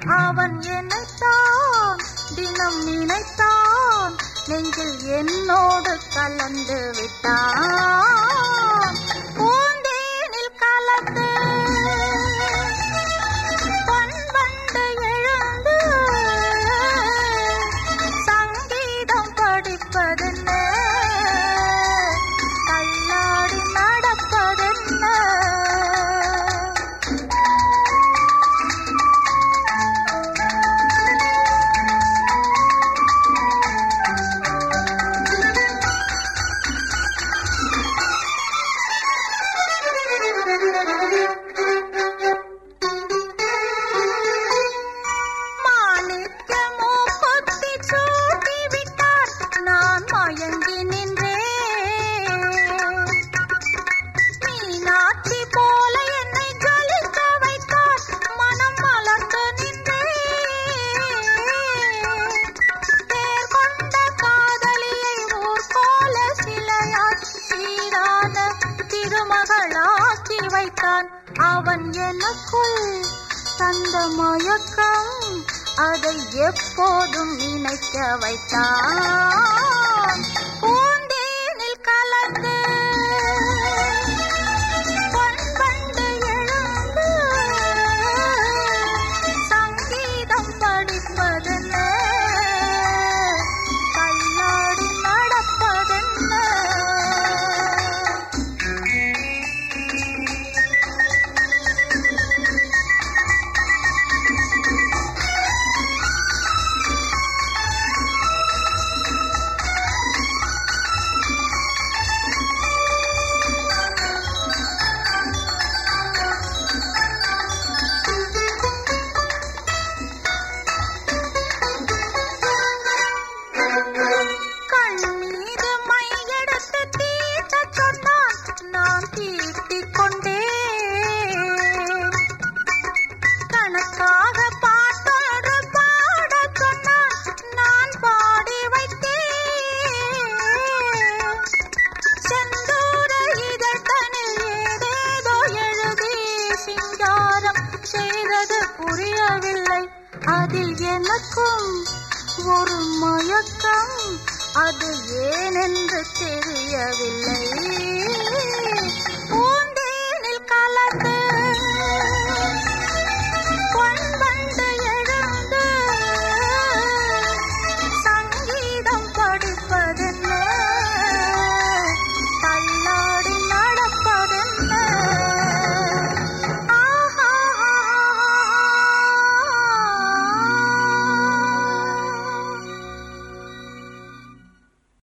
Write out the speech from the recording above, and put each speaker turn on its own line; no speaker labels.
அவன் என்னைத்தான் தினம் நினைத்தான் நெஞ்சில் என்னோடு கலந்து விட்டான் பூந்தேனில் கலந்து பொன்வண்டு எழுந்து சங்கீதம் படிப்பதென்ன தள்ளாடி நடப்பதென்ன மாணிக்க மூக்குத்தி சூட்டி விட்டார் நான் மயங்கி நின்றேன் மீனாட்சி போல என்னை ஜொலிக்க வைத்தார் மனம் மலர்ந்து நின்றேன் தேர் கொண்ட காதலியை ஊர் போல சிலையாய் சீரான திருமகளாக்கி வைத்தான் அவன் எனக்குள் தந்த மயக்கம் அதை எப்போதும் நினைக்க வைத்தான் பூந்தேனில் கலந்து பொன்வண்டு எழுந்து சங்கீதம் படிப்பதென்ன கல்லாடி நடப்பதென்ன கண் மீது மையெடுத்து தீட்டச் சொன்னான் நான் தீட்டிக் கொண்டேன் கணக்காக பாட்டொன்று பாடச் சொன்னான் நான் பாடி வைத்தேன் செந்தூர இதழ்தனில் ஏதேதோ எழுதி சிங்காரம் செய்தது புரியவில்லை அதில் எனக்கும் ஒரு மயக்கம் அது ஏனென்று தெரியவில்லை